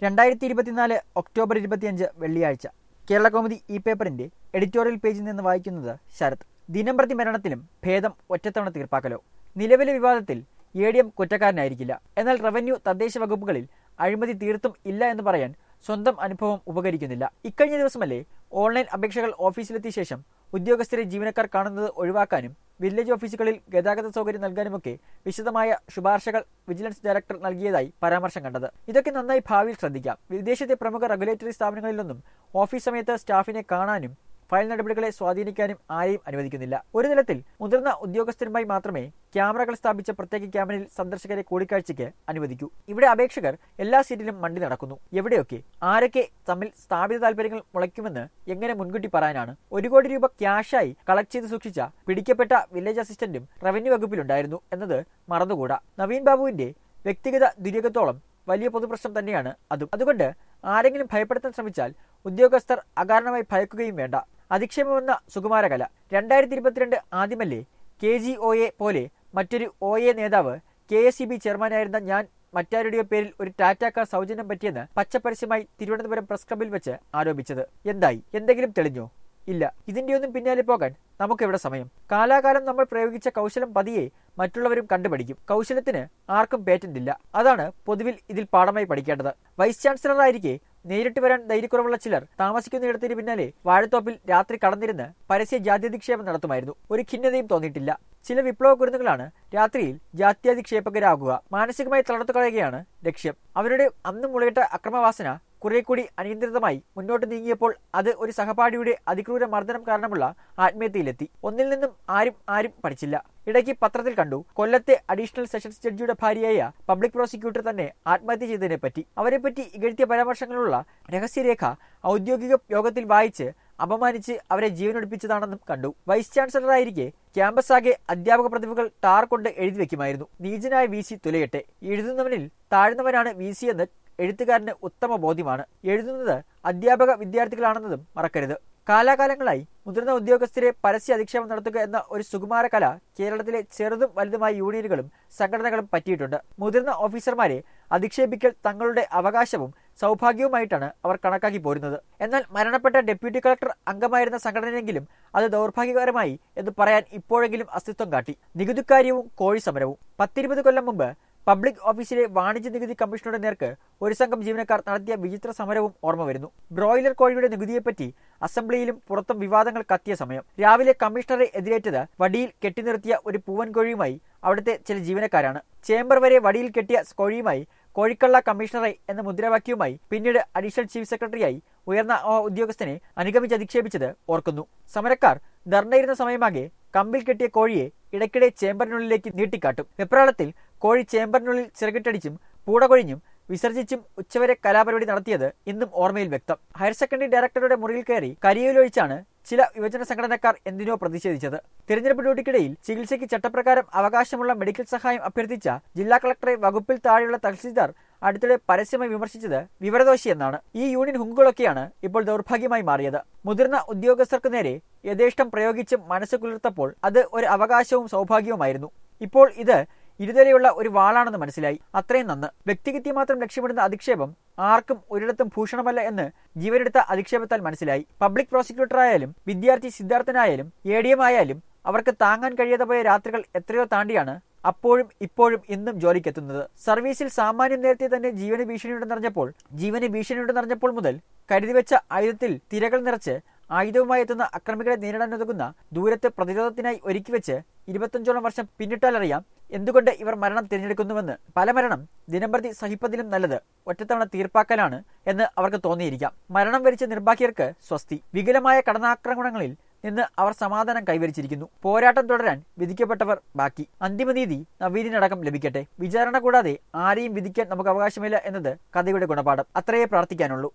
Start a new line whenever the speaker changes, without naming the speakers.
രണ്ടായിരത്തി ഇരുപത്തിനാല് ഒക്ടോബർ ഇരുപത്തിയഞ്ച് വെള്ളിയാഴ്ച കേരള കോമഡി ഈ പേപ്പറിന്റെ എഡിറ്റോറിയൽ പേജിൽ നിന്ന് വായിക്കുന്നത് ശരത് ദിനംപ്രതി മരണത്തിലും ഭേദം ഒറ്റത്തവണ തീർപ്പാക്കലോ നിലവിലെ വിവാദത്തിൽ എ ഡി എം കുറ്റക്കാരനായിരിക്കില്ല എന്നാൽ റവന്യൂ തദ്ദേശ വകുപ്പുകളിൽ അഴിമതി തീർത്തും ഇല്ല എന്ന് പറയാൻ സ്വന്തം അനുഭവം ഉപകരിക്കുന്നില്ല ഇക്കഴിഞ്ഞ ദിവസമല്ലേ ഓൺലൈൻ അപേക്ഷകൾ ഓഫീസിലെത്തിയ ശേഷം ഉദ്യോഗസ്ഥരെ ജീവനക്കാർ കാണുന്നത് ഒഴിവാക്കാനും വില്ലേജ് ഓഫീസുകളിൽ ഗതാഗത സൗകര്യം നൽകാനുമൊക്കെ വിശദമായ ശുപാർശകൾ വിജിലൻസ് ഡയറക്ടർ നൽകിയതായി പരാമർശം കണ്ടത് ഇതൊക്കെ നന്നായി ഭാവിയിൽ ശ്രദ്ധിക്കാം വിദേശത്തെ പ്രമുഖ റെഗുലേറ്ററി സ്ഥാപനങ്ങളിലൊന്നും ഓഫീസ് സമയത്ത് സ്റ്റാഫിനെ കാണാനും ഫയൽ നടപടികളെ സ്വാധീനിക്കാനും ആരെയും അനുവദിക്കുന്നില്ല ഒരു തലത്തിൽ മുതിർന്ന ഉദ്യോഗസ്ഥരുമായി മാത്രമേ ക്യാമറകൾ സ്ഥാപിച്ച പ്രത്യേക ക്യാമറയിൽ സന്ദർശകരെ കൂടിക്കാഴ്ചയ്ക്ക് അനുവദിക്കൂ ഇവിടെ അപേക്ഷകർ എല്ലാ സീറ്റിലും മണ്ടി നടക്കുന്നു എവിടെയൊക്കെ ആരൊക്കെ തമ്മിൽ സ്ഥാപിത താല്പര്യങ്ങൾ മുളയ്ക്കുമെന്ന് എങ്ങനെ മുൻകൂട്ടി പറയാനാണ് ഒരു കോടി രൂപ ക്യാഷായി കളക്ട് ചെയ്ത് സൂക്ഷിച്ച പിടിക്കപ്പെട്ട വില്ലേജ് അസിസ്റ്റന്റും റവന്യൂ വകുപ്പിലുണ്ടായിരുന്നു എന്നത് മറന്നുകൂടാ നവീൻ ബാബുവിന്റെ വ്യക്തിഗത ദുര്യകത്തോളം വലിയ പൊതുപ്രശ്നം തന്നെയാണ് അതും അതുകൊണ്ട് ആരെങ്കിലും ഭയപ്പെടുത്താൻ ശ്രമിച്ചാൽ ഉദ്യോഗസ്ഥർ അകാരണമായി ഭയക്കുകയും വേണ്ട അധിക്ഷേപമെന്ന സുകുമാരകല രണ്ടായിരത്തി ഇരുപത്തിരണ്ട് ആദ്യമല്ലേ കെ ജി ഒ എ പോലെ മറ്റൊരു ഒ എ നേതാവ് കെ എസ് ഇ ബി ചെയർമാനായിരുന്ന ഞാൻ മറ്റാരുടെയോ പേരിൽ ഒരു ടാറ്റ കാർ സൗജന്യം പറ്റിയെന്ന് പച്ചപ്പരസ്യമായി തിരുവനന്തപുരം പ്രസ് ക്ലബിൽ വെച്ച് ആരോപിച്ചത് എന്തായി എന്തെങ്കിലും തെളിഞ്ഞോ ഇല്ല ഇതിന്റെയൊന്നും പിന്നാലെ പോകാൻ നമുക്കെവിടെ സമയം കാലാകാലം നമ്മൾ പ്രയോഗിച്ച കൗശലം പതിയെ മറ്റുള്ളവരും കണ്ടുപഠിക്കും കൗശലത്തിന് ആർക്കും പേറ്റന്റ് ഇല്ല അതാണ് പൊതുവിൽ ഇതിൽ പാഠമായി പഠിക്കേണ്ടത് വൈസ് ചാൻസലർ ആയിരിക്കെ നേരിട്ട് വരാൻ ധൈര്യക്കുറവുള്ള ചിലർ താമസിക്കുന്നിടത്തിന് പിന്നാലെ വാഴത്തോപ്പിൽ രാത്രി കടന്നിരുന്ന് പരസ്യ ജാത്യധിക്ഷേപം നടത്തുമായിരുന്നു ഒരു ഖിന്നതയും തോന്നിയിട്ടില്ല ചില വിപ്ലവ കുരുന്നുകളാണ് രാത്രിയിൽ ജാത്യാധിക്ഷേപകരാകുക മാനസികമായി തളർത്തു കളയുകയാണ് ലക്ഷ്യം അവരുടെ അന്ന് മുളയിട്ട അക്രമവാസന കുറെ കൂടി അനിയന്ത്രിതമായി മുന്നോട്ട് നീങ്ങിയപ്പോൾ അത് ഒരു സഹപാഠിയുടെ അതിക്രൂര മർദ്ദനം കാരണമുള്ള ആത്മീയതയിലെത്തി ഒന്നിൽ നിന്നും ആരും ആരും പഠിച്ചില്ല ഇടയ്ക്ക് പത്രത്തിൽ കണ്ടു കൊല്ലത്തെ അഡീഷണൽ സെഷൻസ് ജഡ്ജിയുടെ ഭാര്യയായ പബ്ലിക് പ്രോസിക്യൂട്ടർ തന്നെ ആത്മഹത്യ ചെയ്തതിനെ പറ്റി അവരെപ്പറ്റി ഇകഴ്ത്തിയ പരാമർശങ്ങളുള്ള രഹസ്യരേഖ ഔദ്യോഗിക യോഗത്തിൽ വായിച്ച് അപമാനിച്ച് അവരെ ജീവനൊടുപ്പിച്ചതാണെന്നും കണ്ടു വൈസ് ചാൻസലറായിരിക്കെ ക്യാമ്പസ് ആകെ അധ്യാപക പ്രതിഭകൾ ടാർ കൊണ്ട് എഴുതി വെക്കുമായിരുന്നു നീചനായ വി സി തുലയട്ടെ എഴുതുന്നവനിൽ താഴ്ന്നവനാണ് വി സി എന്ന് എഴുത്തുകാരന് ഉത്തമ ബോധ്യമാണ് എഴുതുന്നത് അധ്യാപക വിദ്യാർത്ഥികളാണെന്നതും മറക്കരുത് കാലാകാലങ്ങളായി മുതിർന്ന ഉദ്യോഗസ്ഥരെ പരസ്യ അധിക്ഷേപം നടത്തുക എന്ന ഒരു സുകുമാര കല കേരളത്തിലെ ചെറുതും വലുതുമായ യൂണിയനുകളും സംഘടനകളും പറ്റിയിട്ടുണ്ട് മുതിർന്ന ഓഫീസർമാരെ അധിക്ഷേപിക്കൽ തങ്ങളുടെ അവകാശവും സൗഭാഗ്യവുമായിട്ടാണ് അവർ കണക്കാക്കി പോരുന്നത് എന്നാൽ മരണപ്പെട്ട ഡെപ്യൂട്ടി കളക്ടർ അംഗമായിരുന്ന സംഘടനയെങ്കിലും അത് ദൗർഭാഗ്യകരമായി എന്ന് പറയാൻ ഇപ്പോഴെങ്കിലും അസ്തിത്വം കാട്ടി നികുതിക്കാര്യവും കോഴി സമരവും പത്തിരുപത് കൊല്ലം മുമ്പ് പബ്ലിക് ഓഫീസിലെ വാണിജ്യ നികുതി കമ്മീഷണറുടെ നേർക്ക് ഒരു സംഘം ജീവനക്കാർ നടത്തിയ വിചിത്ര സമരവും ഓർമ്മ വരുന്നു ബ്രോയിലർ കോഴിയുടെ നികുതിയെപ്പറ്റി അസംബ്ലിയിലും പുറത്തും വിവാദങ്ങൾ കത്തിയ സമയം രാവിലെ കമ്മീഷണറെ എതിരേറ്റത് വടിയിൽ കെട്ടിനിർത്തിയ ഒരു പൂവൻ കോഴിയുമായി അവിടുത്തെ ചില ജീവനക്കാരാണ് ചേംബർ വരെ വടിയിൽ കെട്ടിയ കോഴിയുമായി കോഴിക്കള്ള കമ്മീഷണറെ എന്ന മുദ്രാവാക്യവുമായി പിന്നീട് അഡീഷണൽ ചീഫ് സെക്രട്ടറിയായി ഉയർന്ന ആ ഉദ്യോഗസ്ഥനെ അനുഗമിച്ച് അധിക്ഷേപിച്ചത് ഓർക്കുന്നു സമരക്കാർ ധർണയിരുന്ന സമയമാകെ കമ്പിൽ കെട്ടിയ കോഴിയെ ഇടയ്ക്കിടെ ചേംബറിനുള്ളിലേക്ക് നീട്ടിക്കാട്ടും വെപ്രാളത്തിൽ കോഴി ചേംബറിനുള്ളിൽ ചിറകിട്ടടിച്ചും പൂടകൊഴിഞ്ഞും വിസർജിച്ചും ഉച്ചവരെ കലാപരിപാടി നടത്തിയത് ഇന്നും ഓർമ്മയിൽ വ്യക്തം ഹയർ സെക്കൻഡറി ഡയറക്ടറുടെ മുറിയിൽ കയറി കരിയിലൊഴിച്ചാണ് ചില യുവജന സംഘടനക്കാർ എന്തിനോ പ്രതിഷേധിച്ചത് തിരഞ്ഞെടുപ്പ് ഡ്യൂട്ടിക്കിടയിൽ ചികിത്സയ്ക്ക് ചട്ടപ്രകാരം അവകാശമുള്ള മെഡിക്കൽ സഹായം അഭ്യർത്ഥിച്ച ജില്ലാ കളക്ടറെ വകുപ്പിൽ താഴെയുള്ള തഹസീൽദാർ അടുത്തിടെ പരസ്യമായി വിമർശിച്ചത് വിവരദോഷി എന്നാണ് ഈ യൂണിയൻ ഹുങ്കുകളൊക്കെയാണ് ഇപ്പോൾ ദൗർഭാഗ്യമായി മാറിയത് മുതിർന്ന ഉദ്യോഗസ്ഥർക്ക് നേരെ യഥേഷ്ടം പ്രയോഗിച്ച് മനസ്സ് കുളിർത്തപ്പോൾ അത് ഒരു അവകാശവും സൗഭാഗ്യവുമായിരുന്നു ഇപ്പോൾ ഇത് ഇരുതലയുള്ള ഒരു വാളാണെന്ന് മനസ്സിലായി അത്രയും നന്ന് വ്യക്തിഗതി മാത്രം ലക്ഷ്യമിടുന്ന അധിക്ഷേപം ആർക്കും ഒരിടത്തും ഭൂഷണമല്ല എന്ന് ജീവനെടുത്ത അധിക്ഷേപത്താൽ മനസ്സിലായി പബ്ലിക് പ്രോസിക്യൂട്ടറായാലും വിദ്യാർത്ഥി സിദ്ധാർത്ഥനായാലും എ ഡി എം ആയാലും അവർക്ക് താങ്ങാൻ കഴിയാതെ പോയ രാത്രികൾ എത്രയോ താണ്ടിയാണ് അപ്പോഴും ഇപ്പോഴും ഇന്നും ജോലിക്കെത്തുന്നത് സർവീസിൽ സാമാന്യം നേരത്തെ തന്നെ ജീവന ഭീഷണിയുണ്ടെന്നറിഞ്ഞപ്പോൾ ജീവന ഭീഷണിയുണ്ടെന്നറിഞ്ഞപ്പോൾ മുതൽ കരുതിവെച്ച ആയുധത്തിൽ തിരകൾ നിറച്ച് ആയുധവുമായി എത്തുന്ന അക്രമികളെ നേരിടാൻ ഉതകുന്ന ദൂരത്ത് പ്രതിരോധത്തിനായി ഒരുക്കിവെച്ച് ഇരുപത്തഞ്ചോളം വർഷം പിന്നിട്ടാലറിയാം എന്തുകൊണ്ട് ഇവർ മരണം തിരഞ്ഞെടുക്കുന്നുവെന്ന് പല മരണം ദിനംപ്രതി സഹിപ്പതിലും നല്ലത് ഒറ്റത്തവണ തീർപ്പാക്കലാണ് എന്ന് അവർക്ക് തോന്നിയിരിക്കാം മരണം വരിച്ച നിർഭാഗ്യർക്ക് സ്വസ്തി വികലമായ കടന്നാക്രമണങ്ങളിൽ നിന്ന് അവർ സമാധാനം കൈവരിച്ചിരിക്കുന്നു പോരാട്ടം തുടരാൻ വിധിക്കപ്പെട്ടവർ ബാക്കി അന്തിമനീതി നവീനടക്കം ലഭിക്കട്ടെ വിചാരണ കൂടാതെ ആരെയും വിധിക്കാൻ നമുക്ക് അവകാശമില്ല എന്നത് കഥയുടെ ഗുണപാഠം അത്രയേ പ്രാർത്ഥിക്കാനുള്ളൂ